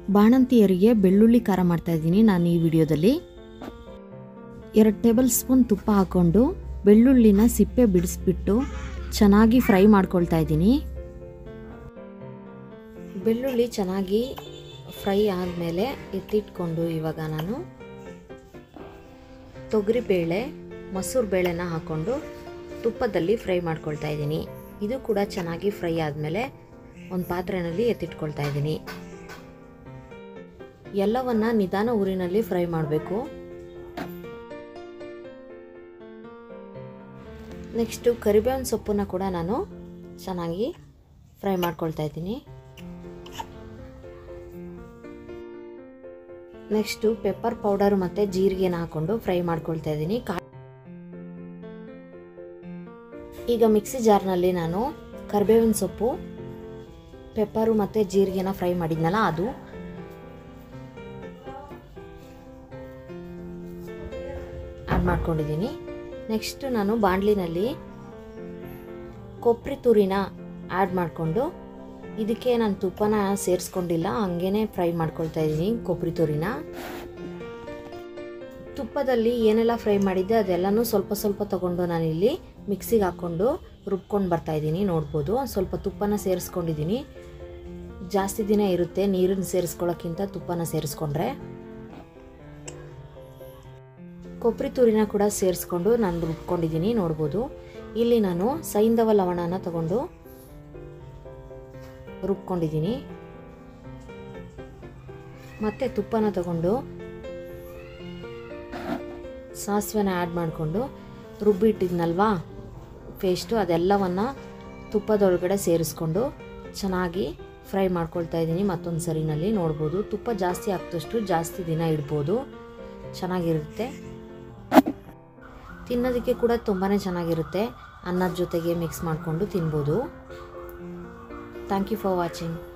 ಬಾಣಂತಿಯರಿಗೆ ಬೆಳ್ಳುಳ್ಳಿ ಖಾರ ಮಾಡ್ತಾ ಇದ್ದೀನಿ ನಾನು ಈ ವಿಡಿಯೋದಲ್ಲಿ ಎರಡು ಟೇಬಲ್ ಸ್ಪೂನ್ ತುಪ್ಪ ಹಾಕ್ಕೊಂಡು ಬೆಳ್ಳುಳ್ಳಿನ ಸಿಪ್ಪೆ ಬಿಡಿಸ್ಬಿಟ್ಟು ಚೆನ್ನಾಗಿ ಫ್ರೈ ಮಾಡ್ಕೊಳ್ತಾ ಇದ್ದೀನಿ ಬೆಳ್ಳುಳ್ಳಿ ಚೆನ್ನಾಗಿ ಫ್ರೈ ಆದಮೇಲೆ ಎತ್ತಿಟ್ಕೊಂಡು ಇವಾಗ ನಾನು ತೊಗರಿಬೇಳೆ ಮೊಸರು ಬೇಳೆನ ಹಾಕ್ಕೊಂಡು ತುಪ್ಪದಲ್ಲಿ ಫ್ರೈ ಮಾಡ್ಕೊಳ್ತಾ ಇದ್ದೀನಿ ಇದು ಕೂಡ ಚೆನ್ನಾಗಿ ಫ್ರೈ ಆದಮೇಲೆ ಒಂದು ಪಾತ್ರೆಯಲ್ಲಿ ಎತ್ತಿಟ್ಕೊಳ್ತಾ ಇದ್ದೀನಿ ಎಲ್ಲವನ್ನ ನಿಧಾನ ಊರಿನಲ್ಲಿ ಫ್ರೈ ಮಾಡಬೇಕು ನೆಕ್ಸ್ಟು ಕರಿಬೇವಿನ ಸೊಪ್ಪನ್ನ ಕೂಡ ನಾನು ಚೆನ್ನಾಗಿ ಫ್ರೈ ಮಾಡ್ಕೊಳ್ತಾ ಇದ್ದೀನಿ ನೆಕ್ಸ್ಟು ಪೆಪ್ಪರ್ ಪೌಡರ್ ಮತ್ತು ಜೀರಿಗೆನ ಹಾಕ್ಕೊಂಡು ಫ್ರೈ ಮಾಡ್ಕೊಳ್ತಾ ಇದ್ದೀನಿ ಕಾ ಈಗ ಮಿಕ್ಸಿ ಜಾರ್ನಲ್ಲಿ ನಾನು ಕರಿಬೇವಿನ ಸೊಪ್ಪು ಪೆಪ್ಪರು ಮತ್ತು ಜೀರಿಗೆನ ಫ್ರೈ ಮಾಡಿದ್ನಲ್ಲ ಅದು ಆ್ಯಡ್ ಮಾಡ್ಕೊಂಡಿದ್ದೀನಿ ನೆಕ್ಸ್ಟ್ ನಾನು ಬಾಣಲಿನಲ್ಲಿ ಕೊಬ್ಬರಿ ತುರಿನ ಆ್ಯಡ್ ಮಾಡಿಕೊಂಡು ಇದಕ್ಕೆ ನಾನು ತುಪ್ಪನ ಸೇರಿಸ್ಕೊಂಡಿಲ್ಲ ಹಂಗೇ ಫ್ರೈ ಮಾಡ್ಕೊಳ್ತಾ ಇದ್ದೀನಿ ಕೊಬ್ಬರಿ ತುರಿನ ತುಪ್ಪದಲ್ಲಿ ಏನೆಲ್ಲ ಫ್ರೈ ಮಾಡಿದ್ದೆ ಅದೆಲ್ಲನೂ ಸ್ವಲ್ಪ ಸ್ವಲ್ಪ ತೊಗೊಂಡು ನಾನಿಲ್ಲಿ ಮಿಕ್ಸಿಗೆ ಹಾಕ್ಕೊಂಡು ರುಬ್ಕೊಂಡು ಬರ್ತಾ ಇದ್ದೀನಿ ನೋಡ್ಬೋದು ಸ್ವಲ್ಪ ತುಪ್ಪನ ಸೇರಿಸ್ಕೊಂಡಿದ್ದೀನಿ ಜಾಸ್ತಿ ದಿನ ಇರುತ್ತೆ ನೀರನ್ನು ಸೇರಿಸ್ಕೊಳ್ಳೋಕ್ಕಿಂತ ತುಪ್ಪನ ಸೇರಿಸ್ಕೊಂಡ್ರೆ ಕೊಬ್ಬರಿ ತುರಿನ ಕೂಡ ಸೇರಿಸ್ಕೊಂಡು ನಾನು ರುಬ್ಕೊಂಡಿದ್ದೀನಿ ನೋಡ್ಬೋದು ಇಲ್ಲಿ ನಾನು ಸೈಂಧವ ಲವಣನ ತಗೊಂಡು ರುಬ್ಕೊಂಡಿದ್ದೀನಿ ಮತ್ತು ತುಪ್ಪನ ತಗೊಂಡು ಸಾಸಿವೆನ ಆ್ಯಡ್ ಮಾಡಿಕೊಂಡು ರುಬ್ಬಿಟ್ಟಿದ್ನಲ್ವಾ ಪೇಸ್ಟು ಅದೆಲ್ಲವನ್ನು ತುಪ್ಪದೊಳಗಡೆ ಸೇರಿಸ್ಕೊಂಡು ಚೆನ್ನಾಗಿ ಫ್ರೈ ಮಾಡ್ಕೊಳ್ತಾ ಇದ್ದೀನಿ ಮತ್ತೊಂದು ಸರಿನಲ್ಲಿ ನೋಡ್ಬೋದು ತುಪ್ಪ ಜಾಸ್ತಿ ಹಾಕ್ದಷ್ಟು ಜಾಸ್ತಿ ದಿನ ಇಡ್ಬೋದು ಚೆನ್ನಾಗಿರುತ್ತೆ ತಿನ್ನೋದಕ್ಕೆ ಕೂಡ ತುಂಬಾ ಚೆನ್ನಾಗಿರುತ್ತೆ ಅನ್ನದ ಜೊತೆಗೆ ಮಿಕ್ಸ್ ಮಾಡಿಕೊಂಡು ತಿನ್ಬೋದು ಥ್ಯಾಂಕ್ ಯು ಫಾರ್ ವಾಚಿಂಗ್